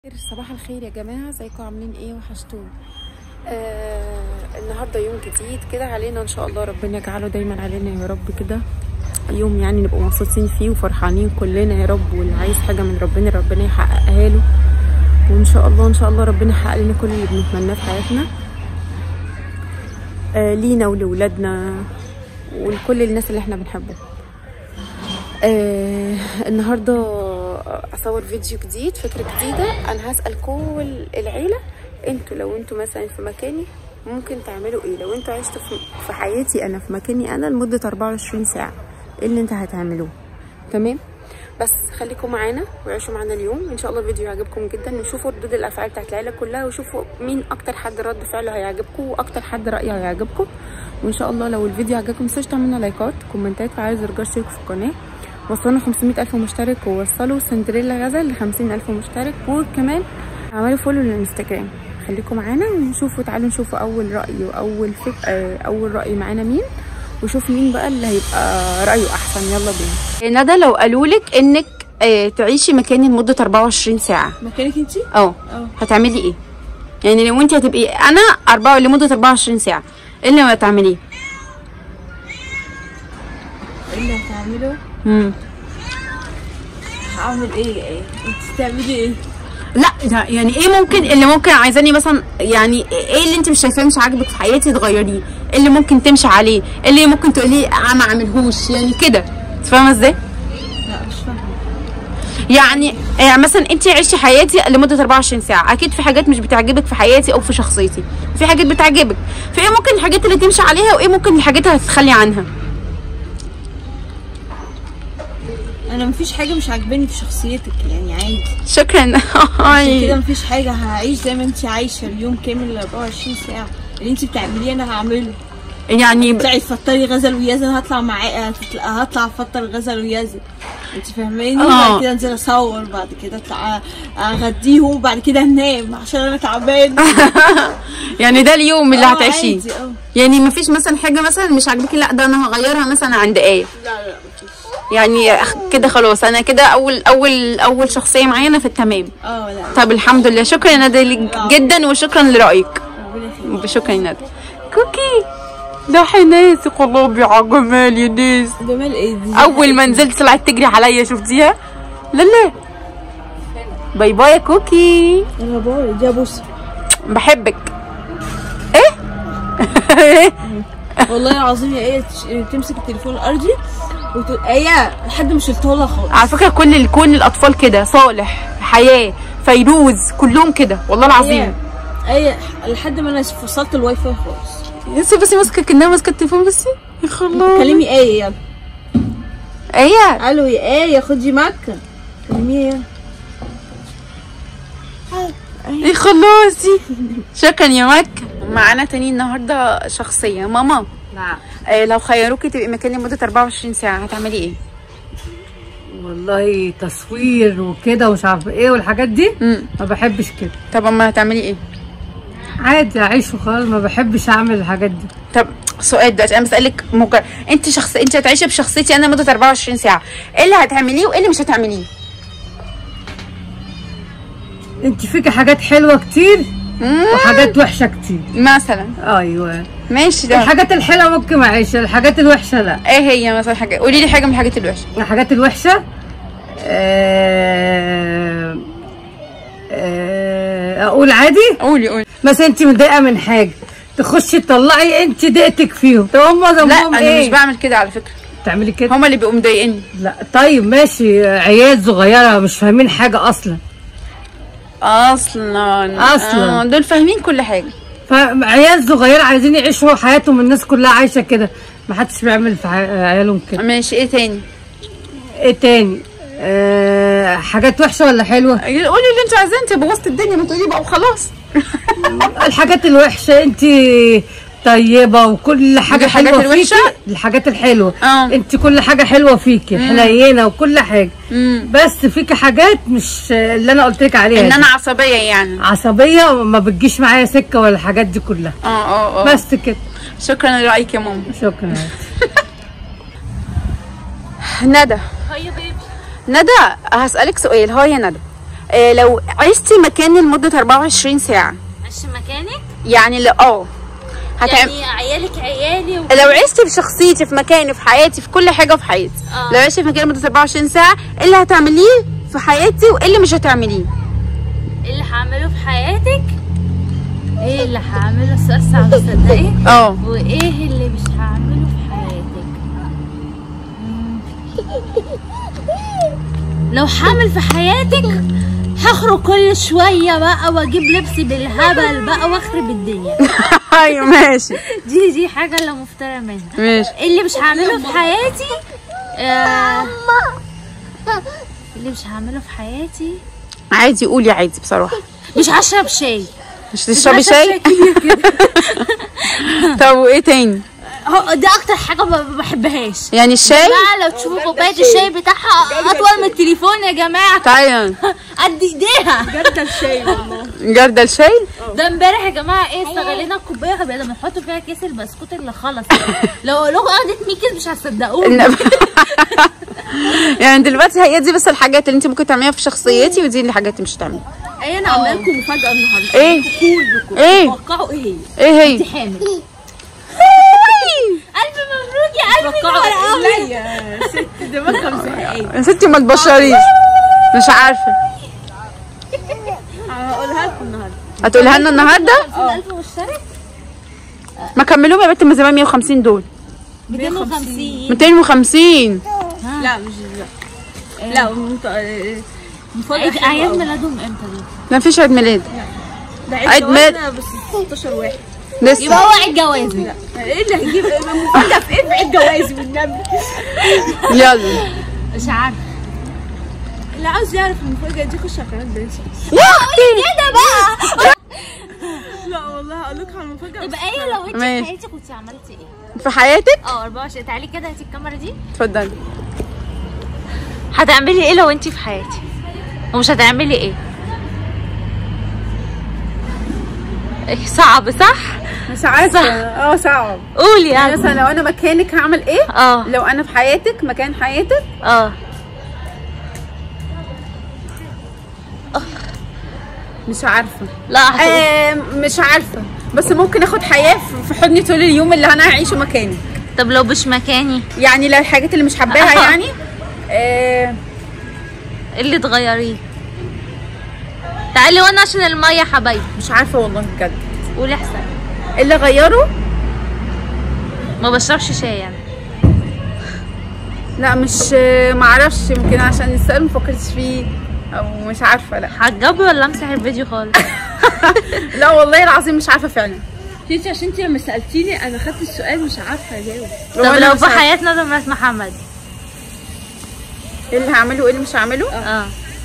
صباح الخير يا جماعة ازيكم عاملين ايه وحشتوني آه النهاردة يوم جديد كده علينا ان شاء الله ربنا يجعله دايما علينا يا رب كده يوم يعني نبقى مبسوطين فيه وفرحانين كلنا يا رب واللي عايز حاجة من ربنا ربنا يحققها له وان شاء الله ان شاء الله ربنا يحقق لنا كل اللي بنتمناه في حياتنا آه لينا ولولادنا ولكل الناس اللي احنا بنحبهم آه النهارده اصور فيديو جديد فكره جديده انا هسال كل العيله انتوا لو انتوا مثلا في مكاني ممكن تعملوا ايه لو انتوا عشتوا في, في حياتي انا في مكاني انا لمده 24 ساعه ايه اللي انت هتعملوه تمام بس خليكم معانا وعيشوا معانا اليوم ان شاء الله الفيديو يعجبكم جدا وشوفوا ردود الافعال بتاعت العيله كلها وشوفوا مين اكتر حد رد فعله هيعجبكم واكتر حد رايه هيعجبكم وان شاء الله لو الفيديو عجبكم متنسوش تعملوا لايكات كومنتات وعايز زر الجرس في القناه وصلنا 500 ألف مشترك ووصلوا سندريلا غزل ل 50 ألف مشترك وكمان عملوا فولو للانستجرام خليكم معانا ونشوفوا تعالوا نشوفوا أول رأي وأول فك... آه أول رأي معانا مين وشوف مين بقى اللي هيبقى رأيه أحسن يلا بينا ندى لو قالوا لك إنك آه تعيشي مكاني لمدة 24 ساعة مكانك انت؟ اه اه هتعملي إيه؟ يعني لو أنت هتبقي أنا أربعة لمدة 24 ساعة إيه اللي هتعمليه؟ ايه اللي هتعمله؟ مم. هعمل ايه ايه؟ انت تعملي ايه؟ لا ده يعني ايه ممكن اللي ممكن عايزاني مثلا يعني ايه اللي انت مش شايفاه مش عاجبك في حياتي تغيريه ايه اللي ممكن تمشي عليه ايه اللي ممكن تقولي اه ما اعملهوش يعني كده انت فاهمه ازاي لا مش فاهمه يعني يعني مثلا انت عشتي حياتي لمده 24 ساعه اكيد في حاجات مش بتعجبك في حياتي او في شخصيتي في حاجات بتعجبك فايه ممكن الحاجات اللي تمشي عليها وايه ممكن الحاجات اللي هتتخلي عنها انا مفيش حاجه مش عاجباني في شخصيتك يعني عادي شكرا عشان كده مفيش حاجه هعيش زي ما انت عايشه اليوم كامل 24 ساعه اللي انت بتعمليه انا هعمله يعني تطلعي تفطري غزل ويزن هطلع معاه هطلع افطر غزل ويزن انت فاهماني اه. بعد كده انزل اصور بعد كده اطلع اغديهم وبعد كده انام عشان انا تعبان يعني ده اليوم اللي اه هتعيشيه عادي، اه. يعني مفيش مثلا حاجه مثلا مش عاجباكي لا ده انا هغيرها مثلا عند ايه لا لا مفيش يعني أخ- كده خلاص انا كده اول اول اول شخصيه معايا انا في التمام اه لا طب الحمد لله شكرا يا ندى ليك جدا وشكرا لرايك ربنا يخليك شكرا يا ندى كوكي ده حناسي قلوبي على جمال يا ناس جمال ايه دي اول ما نزلت طلعت تجري عليا شفتيها لا لا باي باي يا كوكي انا باي دي ابوس بحبك ايه والله العظيم يا ايه تش- تمسك التليفون الارضي وتقول ايه لحد ما شلته لها خالص على فكره كل الكون الاطفال كده صالح حياه فيروز كلهم كده والله العظيم ايه لحد ما انا فصلت الواي فاي خالص يا بس ماسكه كانها ماسكه التليفون بس يا خلاص كلمي ايه يلا ايه الو يا ايه خدي مكه كلميها يلا ايه خلاصي شكرا يا مكة معانا تاني النهارده شخصيه ماما نعم آه لو خيروكي تبقي مكاني لمده 24 ساعه هتعملي ايه والله تصوير وكده ومش عارفه ايه والحاجات دي امم ما بحبش كده طب اما هتعملي ايه عادي اعيش وخلاص ما بحبش اعمل الحاجات دي طب سؤال دلوقتي انا بسالك مجرد انت شخص انت هتعيشي بشخصيتي انا لمده 24 ساعه ايه اللي هتعمليه وايه اللي مش هتعمليه انت فيك حاجات حلوه كتير مم، وحاجات وحشه كتير مثلا ايوه ماشي ده الحاجات الحلوه ممكن اعيشها الحاجات الوحشه لا ايه هي مثلا حاجه قولي لي حاجه من الحاجات الوحشه الحاجات الوحشه آه آه اقول عادي قولي قولي مثلا انت متضايقه من حاجه تخشي تطلعي انت ضيقتك فيهم طب هم لا ذنبهم انا ايه مش بعمل كده على فكره تعملي كده هما اللي بيبقوا مضايقني لا طيب ماشي عيال صغيرة مش فاهمين حاجة أصلا اصلا أصلاً. آه دول فاهمين كل حاجه فعيال صغيرة عايزين يعيشوا حياتهم الناس كلها عايشة كده ما حدش بيعمل في عي- عيالهم كده ماشي ايه تاني ايه تاني آه حاجات وحشة ولا حلوة قولي اللي انت عايزاه انت بوظت الدنيا ما تقولي بقى وخلاص الحاجات الوحشة انت طيبة وكل حاجة الحاجات حلوة فيكي الوحشة؟ الحاجات الحلوة اه. انت كل حاجة حلوة فيكي حنينة وكل حاجة امم بس فيكي حاجات مش اللي انا قلت لك عليها ان دي. انا عصبيه يعني عصبية وما بتجيش معايا سكة ولا الحاجات دي كلها اه اه اه بس كده شكرا لرايك يا ماما شكرا ندى ندى هسألك سؤال هو يا ندى آه لو عشتي مكاني لمده 24 ساعه عشان مكانك يعني لا اه هتعم... يعني عيالك عيالي و... لو عشتي في شخصيتي في مكاني في حياتي في كل حاجه في حياتي آه. لو عشتي في مكاني لمده 24 ساعه ايه اللي هتعمليه في حياتي وايه اللي مش هتعمليه ايه اللي هعمله في حياتك ايه اللي هعمله السؤال صعب تصدقي اه وايه اللي مش هعمله في حياتك مم. لو هعمل في حياتك هخرج كل شوية بقى واجيب لبسي بالهبل بقى واخرب الدنيا ايوه ماشي دي دي حاجة اللي مفترى منها ماشي اللي مش هعمله في حياتي آه اللي مش هعمله في حياتي عادي قولي عادي بصراحه مش هشرب شاي مش تشربي هشرب شاي كتير كده طب وايه تاني هو ده اكتر حاجة ما بحبهاش يعني الشاي بقى لو تشوفوا كوباية الشاي بتاعها أطول من التليفون يا جماعة طيب قد إيديها جردل شاي والله جردل الشاي ده امبارح يا جماعة إيه استغلينا الكوباية بدل ما نحط فيها كيس البسكوت اللي خلص لو أقول لكم أخدت 100 كيس مش هتصدقوني النب- يعني دلوقتي هي دي بس الحاجات اللي انت ممكن تعمليها في شخصيتي ودي الحاجات اللي مش هتعمليها ايه انا عامله لكم مفاجاه النهارده ايه كلكم ايه توقعوا ايه ايه هي أنت حامل ألف مبروك يا قلبي توقعوا نهار لا أبيض. يا ست دماغها مزهقانه يا ستي ما تبشريش مش عارفه هقولها لكم النهارده هتقولها لنا النهارده 50000 مشترك ما كملوهم يا بنت من زمان 150 دول 250 250 لا مش لا لا مت- آه، مفاجاه عيد حلوة أعياد أوي. ميلادهم إمتى دول؟ ما فيش عيد ميلاد ده عيد عيد ميلاد. ميلاد بس 16 واحد يبقى لسه هو عيد جوازي ايه اللي هيجيب مفاجاه في ايه في عيد جوازي والنبي يلا مش عارفة اللي عاوز يعرف المفاجاه دي خش على قناه بنسى يا اختي كده بقى لا والله هقول لكم على المفاجاه طب ايه لو انت ماشي. في حياتك كنت عملتي ايه؟ في حياتك اه 24 تعالي كده هاتي الكاميرا دي اتفضلي هتعملي ايه لو انت في حياتي؟ ومش هتعملي ايه؟ إيه، صعب صح؟ مش عارفه اه صعب قولي يعني يعني مثلا لو انا مكانك هعمل ايه اه لو انا في حياتك مكان حياتك اه مش عارفه لا هتقولي- آه مش عارفه بس ممكن اخد حياه في- في حضني طول اليوم اللي انا هعيشه مكاني طب لو مش مكاني يعني لو الحاجات اللي مش حباها آه. يعني آه إيه اللي تغيريه تعالي وانا عشان المية يا حبايبي مش عارفه والله بجد قولي احسن اللي غيره ما بشربش شاي يعني لا مش ما اعرفش يمكن عشان السؤال ما فكرتش فيه او مش عارفه لا هتجاوبي ولا امسح الفيديو خالص لا والله العظيم مش عارفه فعلا انت عشان انت لما سالتيني انا خدت السؤال مش عارفه اجاوب طب وأنا لو مش في عارفة. حياتنا ده مرات محمد ايه اللي هعمله وايه اللي مش هعمله اه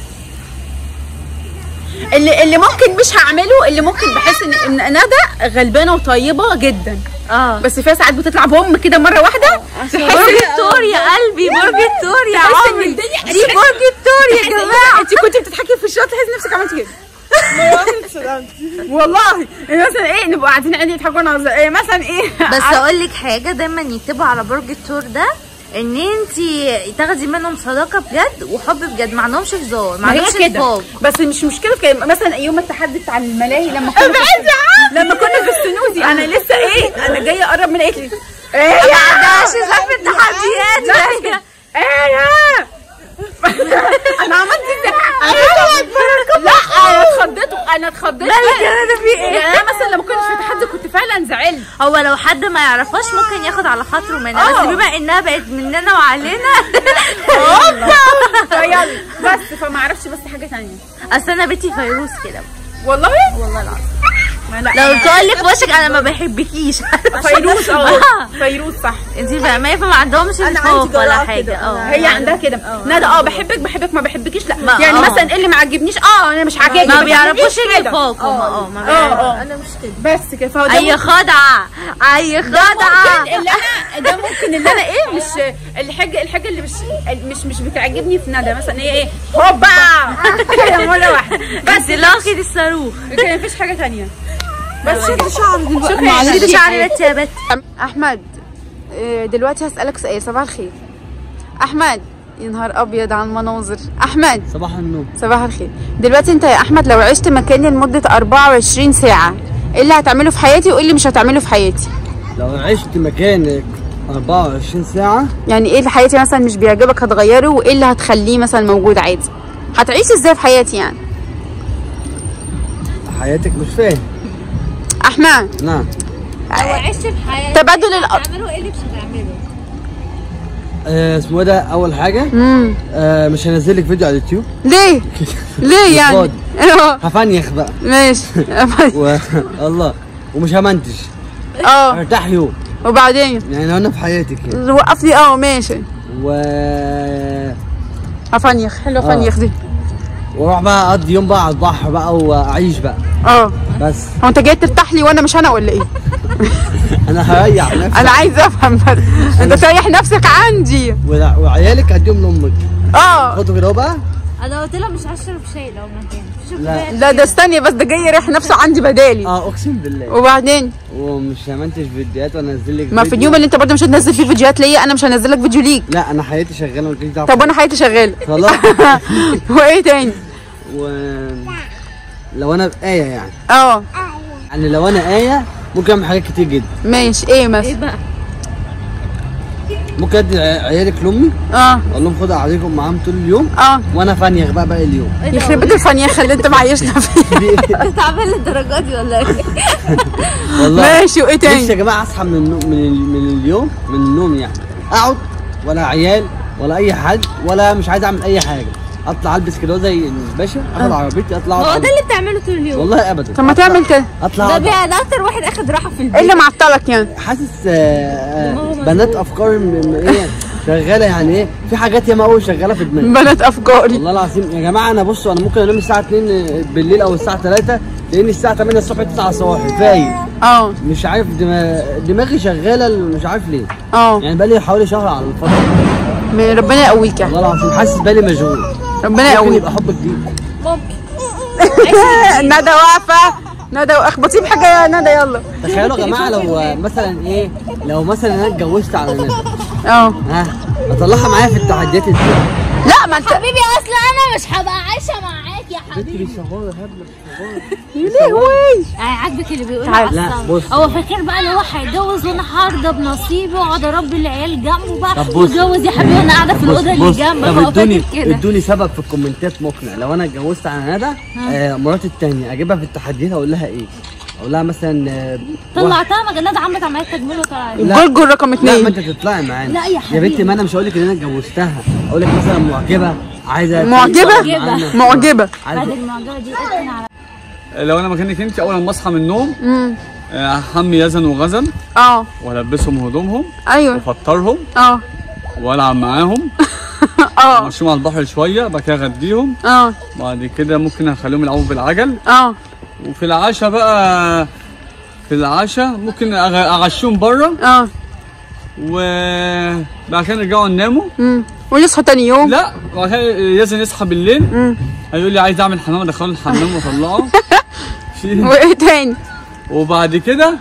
اللي اللي ممكن مش هعمله اللي ممكن بحس ان ان ندى غلبانه وطيبه جدا اه بس فيها ساعات بتطلع بوم كده مره واحده برج الثور يا قلبي برج الثور يا تحس ان عمري الدنيا دي برج الثور يا جماعه انت كنت بتضحكي في الشوط تحسي نفسك عملتي كده والله يعني مثلا ايه نبقى قاعدين عادي يضحكوا وانا هزار. ايه مثلا ايه بس اقول لك حاجه دايما يكتبوا على برج الثور ده ان انت تاخدي منهم صداقه بجد وحب بجد ما عندهمش هزار ما ما هي عندهمش كده نفاق بس مش مشكله في كده مثلا يوم التحدي بتاع الملاهي لما كنا في لما كنا في السنوزي انا لسه ايه انا جايه اقرب من قالت لي ايه يا عندهاش زحمه التحديات ايه يا انا عملت ازاي لا انا اتخضيت انا اتخضيت مالك يا ندى في ايه؟ يعني انا مثلا لما كنت في تحدي كنت فعلا زعلت هو لو حد ما يعرفهاش ممكن ياخد على خاطره منها آه. بس بما انها بقت مننا وعلينا يلا بس فما اعرفش بس حاجه ثانيه اصل انا بنتي فيروز كده والله والله العظيم ما لا لو تقول لي في وشك انا ما بحبكيش فيروز اه فيروز صح انت فاهمه فما عندهمش عندي نفاق ولا جراءة حاجه كده. اه هي عندها كده ندى اه بحبك بحبك ما بحبكيش لا يعني آه. مثلا ايه اللي ما عجبنيش اه انا مش عاجبني ما بحبكيش بيعرفوش كده. النفاق هما اه ما اه بيعرفوش. اه انا مش كده بس كده فهو ده اي خدعه اي خدعه ممكن اللي انا ده ممكن اللي انا ايه مش الحاجه الحاجه اللي مش مش مش بتعجبني في ندى مثلا هي ايه هوبا كده مره واحده بس لاقي دي الصاروخ لكن مفيش حاجه ثانيه بس شد شعري دلوقتي شكرا معلش. شيلي شعري بس يا بت احمد آه، دلوقتي هسالك سؤال صباح الخير احمد يا نهار ابيض على المناظر احمد صباح النور صباح الخير دلوقتي انت يا احمد لو عشت مكاني لمده 24 ساعه ايه اللي هتعمله في حياتي وايه اللي مش هتعمله في حياتي لو عشت مكانك 24 ساعة يعني ايه اللي حياتي مثلا مش بيعجبك هتغيره وايه اللي هتخليه مثلا موجود عادي هتعيش ازاي في حياتي يعني حياتك مش فاهم احمد نعم لو عشت في حياتك تبادل الأ- هتعملوا ايه اللي مش هتعمله آه اسمه إيه ده أول حاجة امم آه مش هنزل لك فيديو على اليوتيوب ليه ليه يعني فاضي. هفنيخ بقى ماشي و... الله ومش همنتج اه هرتاح يوم وبعدين يعني لو انا في حياتك يعني وقف لي اه ماشي و افنيخ حلو آه. افنيخ دي واروح بقى اقضي يوم بقى على البحر بقى واعيش بقى اه بس هو انت جاي ترتاح لي وانا مش انا ولا ايه انا هريح نفسي انا عايزه افهم بس انت تريح نفسك عندي وع- وعيالك اديهم لامك اه خدوا كده بقى انا قلت لها مش هشرب شاي لو مكان شوف لا. بقى. لا ده استني بس ده جاي يريح نفسه عندي بدالي اه اقسم بالله وبعدين ومش همنتج فيديوهات وانزل لك ما في فيديو. اليوم اللي انت برضه مش هتنزل فيه فيديوهات ليا انا مش هنزل لك فيديو ليك لا انا حياتي شغاله مالكيش دعوه طب وانا حياتي شغاله خلاص وايه تاني و لو انا آية يعني اه يعني لو انا آية ممكن اعمل حاجات كتير جدا ماشي ايه مثلا ايه بقى ممكن ادي عيالك لامي اه اقول لهم خدوا قعدتكم معاهم طول اليوم اه وانا فنيخ بقى باقي اليوم يخرب بيت الفنيخه اللي انت معيشنا فيها انت تعبان للدرجه دي ولا ايه والله ماشي وايه نفسي يا تاني جماعه اصحى من النوم من, ال... من اليوم من النوم يعني اقعد ولا عيال ولا اي حد ولا مش عايز اعمل اي حاجه اطلع البس كده زي الباشا اخد عربيتي اطلع هو أقعد. ده اللي بتعمله طول اليوم والله ابدا طب ما تعمل كده اطلع ده أقعد. بقى ده اكتر واحد اخد راحه في ايه البيت اللي معطلك يعني حاسس آه، آه، بنات افكار م- م- ايه شغاله يعني ايه في حاجات ياما قوي شغاله في دماغي بنات افكاري والله العظيم يا جماعه انا بصوا انا ممكن انام الساعه 2 بالليل او الساعه 3 لان الساعه 8 الصبح 9 صباحي فايق اه مش عارف دماغ... دماغي شغاله مش عارف ليه اه يعني بقالي حوالي شهر على الفتره م- ربنا يقويك يعني والله العظيم حاسس بالي مشغول ربنا ممكن يقويك يبقى حب جديد ندى واقفه ندى اخبطيه بحاجه يا ندى يلا تخيلوا يا جماعه لو مثلا ايه لو مثلا انا اتجوزت على ندى اه ها اطلعها معايا في التحديات ازاي؟ لا ما انت حبيبي اصلا انا مش هبقى عايشه معاك يا حبيبي لهوي عاجبك اللي بيقول تعال. لا، بص. هو فاكر بقى اللي هو هيتجوز وانا هرضى بنصيبي واقعد اربي العيال جنبه بقى طب بص. واتجوز يا حبيبي وانا قاعده في بص الاوضه اللي بص جنبك طب هو ادوني فاكر كده ادوني سبب في الكومنتات مقنع لو انا اتجوزت على ندى آه مراتي التانية اجيبها في التحديات اقول لها ايه؟ اقول لها مثلا آه طلعتها ما جنات عملت عمليه تجميل وطلعت لا. جرجر رقم لا ما اتنين انت تطلعي معانا لا يا يا حبيبي. بنتي ما انا مش هقول لك ان انا اتجوزتها اقول لك مثلا معجبه عايزه معجبة؟ تقعد معانا. معجبة. بعد عايزه المعجبه دي اتقن على لو انا مكانك انت اول ما اصحى من النوم امم آه، احمي يزن وغزل اه والبسهم هدومهم ايوه وافطرهم اه والعب معاهم اه امشيهم على البحر شويه بعد كده اغديهم اه بعد كده ممكن اخليهم يلعبوا بالعجل اه وفي العشاء بقى في العشاء ممكن أغ- اغشهم بره اه وبعد كده نرجعوا نناموا امم ويصحى تاني يوم لا بعد كده يزن يصحى بالليل امم هيقول لي عايز اعمل حمام ادخله الحمام واطلعه في- وايه تاني وبعد كده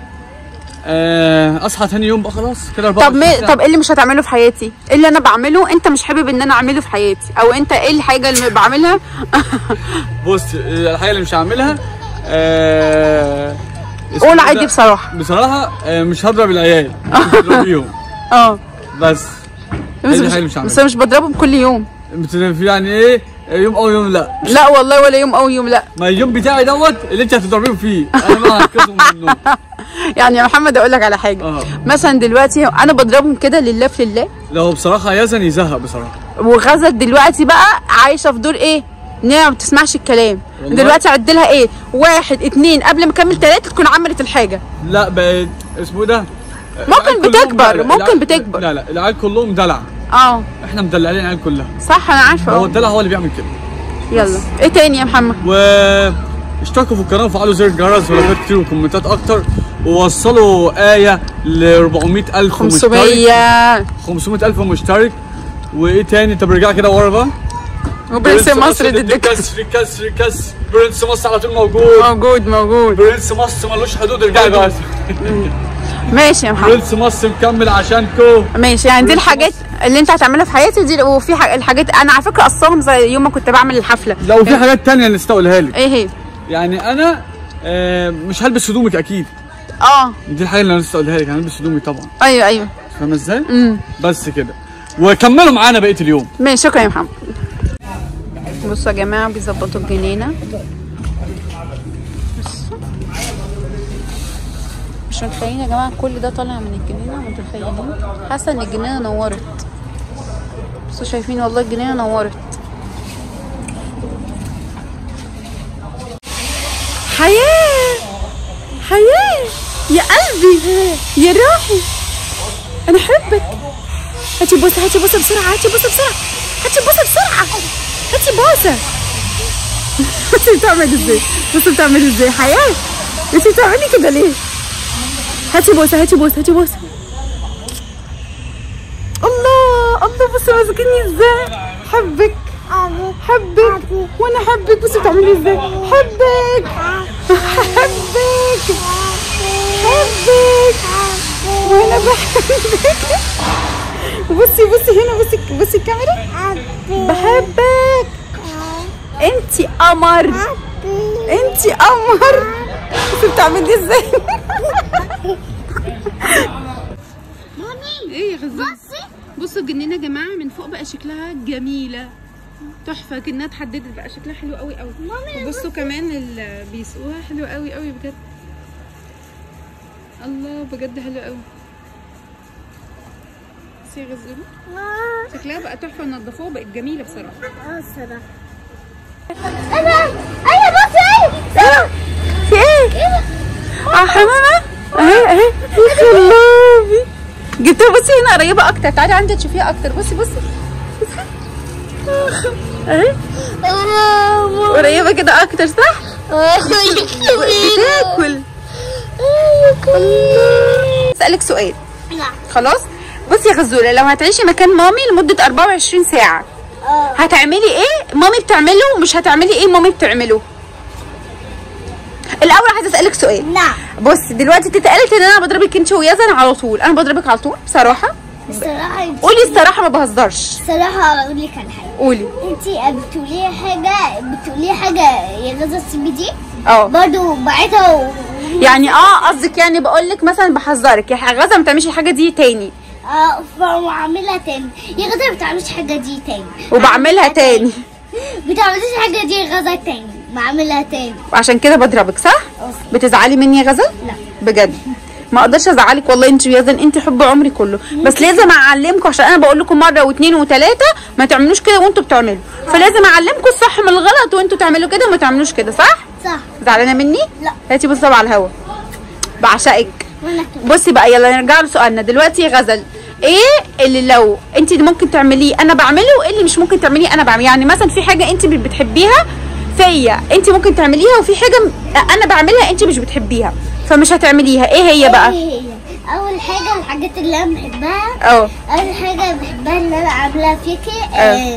آه، اصحى تاني يوم بقى خلاص كده طب 24 مي... ساعة. طب ايه اللي مش هتعمله في حياتي ايه اللي انا بعمله انت مش حابب ان انا اعمله في حياتي او انت ايه الحاجه اللي بعملها بص الحاجه اللي مش هعملها آه اسمه قول إيه عادي ده؟ بصراحه بصراحه آه مش هضرب العيال مش هضربيهم اه بس بس دي مش, حاجة مش بس أنا مش بضربهم كل يوم بت- يعني ايه يوم او يوم لا لا والله ولا يوم او يوم لا ما اليوم بتاعي دوت اللي انت هتضربيهم فيه انا بقى هنقذهم من النوم يعني يا محمد اقول لك على حاجه اه مثلا دلوقتي انا بضربهم كده لله في لله لو بصراحه يزن يزهق بصراحه وغزل دلوقتي بقى عايشه في دور ايه؟ ان هي ما بتسمعش الكلام والله. دلوقتي عد لها ايه؟ واحد اتنين قبل ما اكمل تلاته تكون عملت الحاجه لا بقت اسمه إيه ده ممكن العيال كلهم بتكبر، دلع. ممكن العيال- بتكبر. لا لا العيال كلهم دلع اه احنا مدلعين العيال كلها صح انا عارفه هو اه الدلع هو اللي بيعمل كده يلا ايه تاني يا محمد؟ واشتركوا في القناه وفعلوا زر الجرس ولايكات كتير وكومنتات اكتر ووصلوا آية ل 400 ألف مشترك 500 500 ألف مشترك وإيه تاني طب ارجع كده ورا بقى وبرنس مصر ضد كسر كسر كسر برنس مصر على طول موجود موجود موجود برنس مصر ملوش حدود ارجعي بقى ماشي يا محمد برنس مصر مكمل عشانكو ماشي يعني دي برنس الحاجات اللي انت هتعملها في حياتي دي وفي ح- الحاجات انا على فكره قصاهم زي يوم ما كنت بعمل الحفله لو في حاجات تانية نسيت اقولها لك ايه هي يعني انا آه مش هلبس هدومك اكيد اه دي الحاجه اللي انا لسه اقولها لك انا هلبس هدومي طبعا ايوه ايوه فاهمه ازاي؟ امم بس كده وكملوا معانا بقيه اليوم ماشي شكرا يا محمد بصوا يا جماعه بيظبطوا الجنينه بصوا. مش متخيلين يا جماعه كل ده طالع من الجنينه متخيلين حاسه ان الجنينه نورت بصوا شايفين والله الجنينه نورت حياه حياه يا قلبي يا روحي انا احبك هاتي بوسه هاتي بوسه بسرعه هاتي بوسه بسرعه هاتي بوسه بسرعه هاتي بوسه بصي بتعمل ازاي بصي بتعمل ازاي حياه انتي بتعملي كده ليه هاتي بوسه هاتي بوسه هاتي بوسه الله الله بصي ماسكني ازاي حبك حبك وانا حبك بصي بتعملي ازاي حبك حبك حبك وانا بحبك بصي بصي هنا بصي بصي الكاميرا بحبك انتي قمر انتي قمر بصي بتعملي ازاي ايه يا غزال بصي بصوا الجنينه يا جماعه من فوق بقى شكلها جميله تحفه كانها اتحددت بقى شكلها حلو قوي قوي وبصوا كمان اللي بيسقوها حلو قوي قوي بجد الله بجد حلو قوي بصي يا غزاله شكلها بقى تحفه نضفوها بقت جميله بصراحه ايوه بصي في ايه؟ اه حمامة اهي اهي يا خلابي جبتها بصي هنا قريبة أكتر تعالي عندي تشوفيها أكتر بصي بصي اهي قريبة كده أكتر صح؟ بتاكل أسألك سؤال خلاص بصي يا غزولة لو هتعيشي مكان مامي لمدة 24 ساعة هتعملي ايه مامي بتعمله ومش هتعملي ايه مامي بتعمله الاول عايزه اسالك سؤال نعم بص دلوقتي تيتا قالت ان انا بضربك انت ويزن على طول انا بضربك على طول بصراحه الصراحة قولي الصراحه ما بهزرش الصراحة اقول لك على حاجة قولي انتي بتقولي حاجة بتقولي حاجة يا غزة السي دي اه برضه بعتها و... يعني اه قصدك يعني بقول لك مثلا بحذرك يا غزه ما تعمليش الحاجه دي تاني اه فبعملها تاني يا غزة ما بتعملش حاجة دي تاني وبعملها تاني بتعمليش حاجة دي يا غزة تاني بعملها تاني وعشان كده بضربك صح بتزعلي مني يا غزل لا. بجد ما اقدرش ازعلك والله انت ويزن انت حب عمري كله بس لازم اعلمكم عشان انا بقول لكم مره واثنين وثلاثه ما تعملوش كده وانتوا بتعملوا فلازم اعلمكم الصح من الغلط وانتوا تعملوا كده وما تعملوش كده صح صح زعلانه مني لا. هاتي بصي على الهوا بعشقك وانا كمان بصي بقى يلا نرجع لسؤالنا دلوقتي يا غزل ايه اللي لو انت ممكن تعمليه انا بعمله وايه اللي مش ممكن تعمليه انا بعمله يعني مثلا في حاجه انت مش بتحبيها فيا انت ممكن تعمليها وفي حاجه م- انا بعملها انت مش بتحبيها فمش هتعمليها ايه هي بقى ايه هي اول حاجة الحاجات اللي انا بحبها اه اول حاجة بحبها اللي انا عاملاها فيكي اه. آه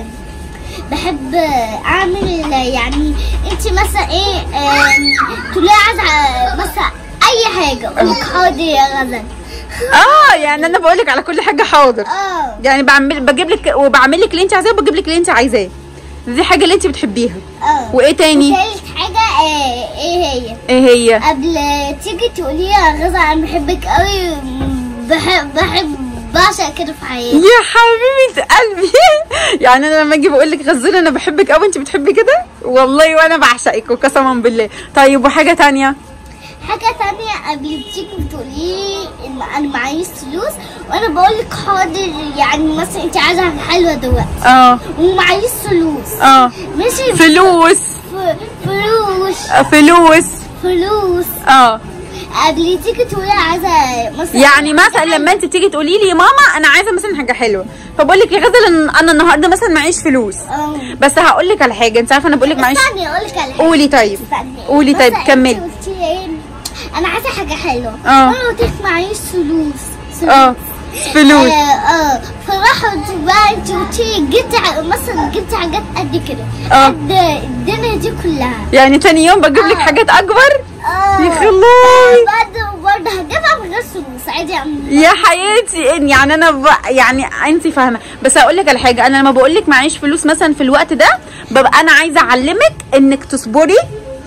بحب اعمل يعني انت مثلا ايه آم، تقولي عايزة مثلا اي حاجة اقول لك حاضر يا غزل اه يعني انا بقول لك على كل حاجه حاضر اه يعني بعمل بجيب لك وبعمل لك اللي انت عايزاه وبجيب لك اللي انت عايزاه دي حاجه اللي انت بتحبيها اه وايه تاني تالت حاجة آه ايه هي ايه هي قبل تيجي تقولي يا غزل انا بحبك قوي بحب بحب بعشق كده في حياتي يا حبيبه قلبي يعني انا لما اجي بقول لك غزوله انا بحبك قوي انت بتحبي كده والله وانا بعشقك وقسما بالله طيب وحاجه تانية حاجة تانية قبل تيجي بتقولي ان انا معيش فلوس وانا بقول لك حاضر يعني مثلا انت عايزة حاجة حلوة دلوقتي اه ومعيش فلوس اه ماشي فلوس ف- فلوس آه، فلوس فلوس اه قبل تيجي تقولي عايزة مثلا يعني مثلا لما انت تيجي تقولي لي يا ماما انا عايزه مثلا حاجه حلوه فبقول لك يا غزل ان انا النهارده مثلا معيش فلوس اه بس هقول لك على حاجه انت عارفه انا بقول لك معيش استني اقول لك على حاجة قولي طيب استني قولي طيب مثلا كملي انت قلتي لي ايه انا عايزة حاجة حلوة اه. وانا قلت لك معيش فلوس فلوس. اه فلوس اه اه فراحوا بقى انت قلتي لي جبت ع- مثلا جبت حاجات قد كده اه. قد الدنيا دي كلها يعني تاني يوم بجيب لك اه. حاجات اكبر اه يا خلاي بعد برضه هجيبها من غير فلوس عادي اعمل يا حياتي إن- يعني انا ب... يعني انت فاهمه بس هقول لك على حاجه انا لما بقول لك معيش فلوس مثلا في الوقت ده ببقى انا عايزه اعلمك انك تصبري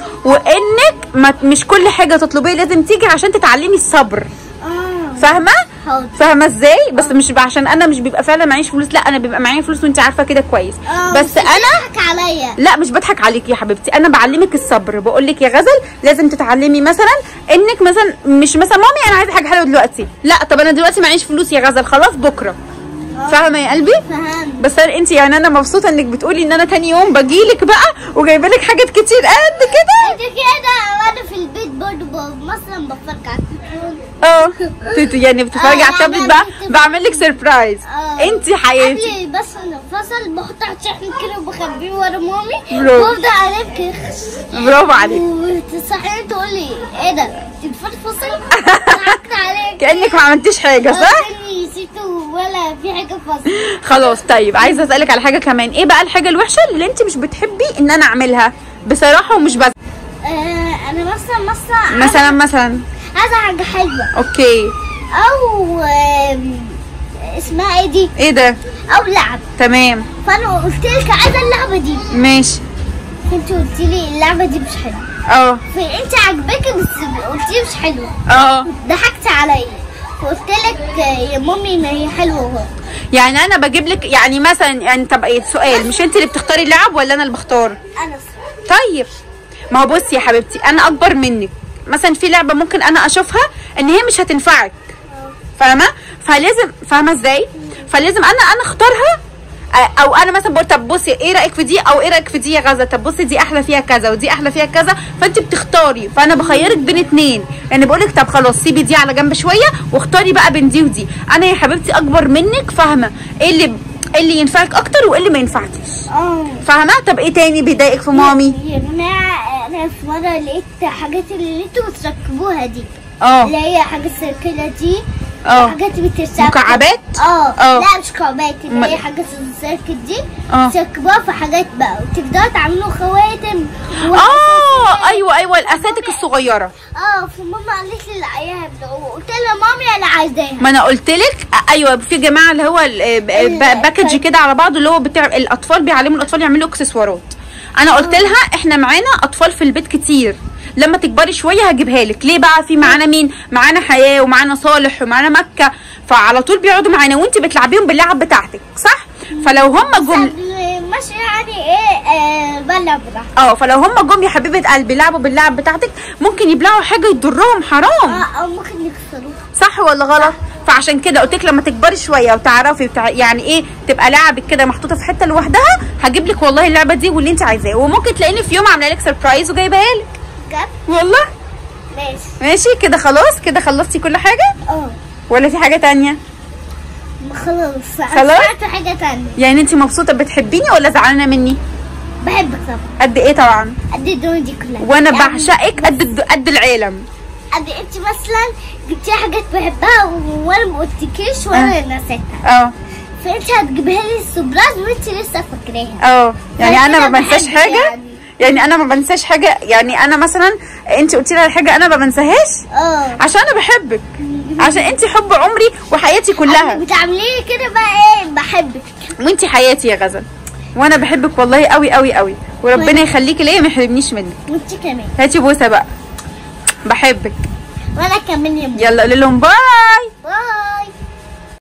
وانك ما... مش كل حاجه تطلبيها لازم تيجي عشان تتعلمي الصبر اه فاهمه حاضر فاهمه ازاي بس مش ب- عشان انا مش بيبقى فعلا معيش فلوس لا انا بيبقى معايا فلوس وانت عارفه كده كويس آه، بس انا بتضحك عليا لا مش بضحك عليك يا حبيبتي انا بعلمك الصبر بقول لك يا غزل لازم تتعلمي مثلا انك مثلا مش مثلا مامي انا عايزه حاجه حلوه دلوقتي لا طب انا دلوقتي معيش فلوس يا غزل خلاص بكره فاهمه يا قلبي فهمت بس انت يعني انا مبسوطه انك بتقولي ان انا تاني يوم بجيلك بقى وجايبه لك حاجات كتير قد كده انت كده وانا في البيت برضه ب- مثلا بتفرج على التلفزيون اه تيتو يعني بتتفرجي آه، على التابلت يعني بقى بت- بعمل لك سربرايز آه. انت حياتي قبل بس الفصل بحط على الشحن كده وبخبيه ورا مامي برافو. وافضل عليك برافو عليك وتصحيني تقول لي ايه ده انت في الفصل ضحكت عليك كانك ما عملتيش حاجه صح كاني نسيته ولا في حاجه في الفصل خلاص طيب عايزه اسالك على حاجه كمان ايه بقى الحاجه الوحشه اللي انت مش بتحبي ان انا اعملها بصراحه ومش بس آه انا مثلا مثلا مثلا مثلا عايزه حاجه حلوه اوكي او آم، اسمها ايه دي ايه ده او لعب تمام فانا قلت لك عايزه اللعبه دي ماشي انت قلت لي اللعبه دي مش حلوه اه فانت عجباكي بس قلت لي مش حلوه اه ضحكت عليا فقلت لك يا مامي ما هي حلوه اهو يعني انا بجيب لك يعني مثلا يعني طب ايه سؤال مش انت اللي بتختاري اللعب ولا انا اللي بختار انا طيب ما هو بصي يا حبيبتي انا اكبر منك مثلا في لعبه ممكن انا اشوفها ان هي مش هتنفعك فاهمه فلازم فاهمه ازاي فلازم انا انا اختارها آه، او انا مثلا بقول طب بصي ايه رايك في دي او ايه رايك في دي يا غزه طب بصي دي احلى فيها كذا ودي احلى فيها كذا فانت بتختاري فانا بخيرك بين اتنين يعني بقول لك طب خلاص سيبي دي على جنب شويه واختاري بقى بين دي ودي انا يا حبيبتي اكبر منك فاهمه ايه اللي ايه اللي ينفعك اكتر وايه اللي ما ينفعكيش اه فاهمه طب ايه تاني بيضايقك في مامي يا جماعه انا في مره لقيت حاجات اللي انتوا بتركبوها دي اه اللي هي حاجه السيركله دي اه حاجات بترسم مكعبات؟ اه اه. لا مش مكعبات اللي أمال- هي حاجه السيركل دي اه. تركبوها في حاجات بقى وتقدروا تعملوا خواتم و- اه ايوه ايوه الاساتك الصغيره اه فماما قالت لي لا يا هبدا وقلت لها مامي انا عايزاها ما انا قلت لك ايوه في جماعه اللي هو ال- ب- ب- باكج كده على بعضه اللي هو بتاع الاطفال بيعلموا الاطفال يعملوا اكسسوارات انا قلت لها احنا معانا اطفال في البيت كتير لما تكبري شويه هجيبها لك ليه بقى في معانا مين معانا حياه ومعانا صالح ومعانا مكه فعلى طول بيقعدوا معانا وانت بتلعبيهم باللعب بتاعتك صح فلو هم جم ماشي يعني ايه آه بلعب براحتي اه فلو هم جم يا حبيبه قلبي لعبوا باللعب بتاعتك ممكن يبلعوا حاجه يضرهم حرام اه او ممكن يكسروها صح ولا غلط فعشان كده قلت لك لما تكبري شويه وتعرفي بتاع يعني ايه تبقى لعبك كده محطوطه في حته لوحدها هجيب لك والله اللعبه دي واللي انت عايزاه وممكن تلاقيني في يوم عامله لك سربرايز وجايبها لك بجد والله ماشي ماشي كده خلاص كده خلصتي كل حاجه اه ولا في حاجه تانية خلاص خلاص؟ سمعت حاجه تانية يعني انت مبسوطه بتحبيني ولا زعلانه مني بحبك طبعا قد ايه طبعا قد الدنيا دي كلها وانا يعني بعشقك قد الد- قد العالم قد انت مثلا جبتي حاجات بحبها وانا ما قلتكيش وانا نسيتها اه فانت هتجيبها لي السبرايز وانت لسه فاكراها اه يعني فأنا انا ما كده بنساش بحب حاجه يعني. يعني انا ما بنساش حاجه يعني انا مثلا انت قلتي لي على حاجه انا ما بنساهاش اه عشان انا بحبك عشان انت حب عمري وحياتي كلها بتعملي كده بقى ايه بحبك وانت حياتي يا غزل وانا بحبك والله قوي قوي قوي وربنا يخليكي ليا ما يحرمنيش منك وانت كمان هاتي بوسه بقى بحبك وانا كمان يا ماما يلا قولي لهم باي باي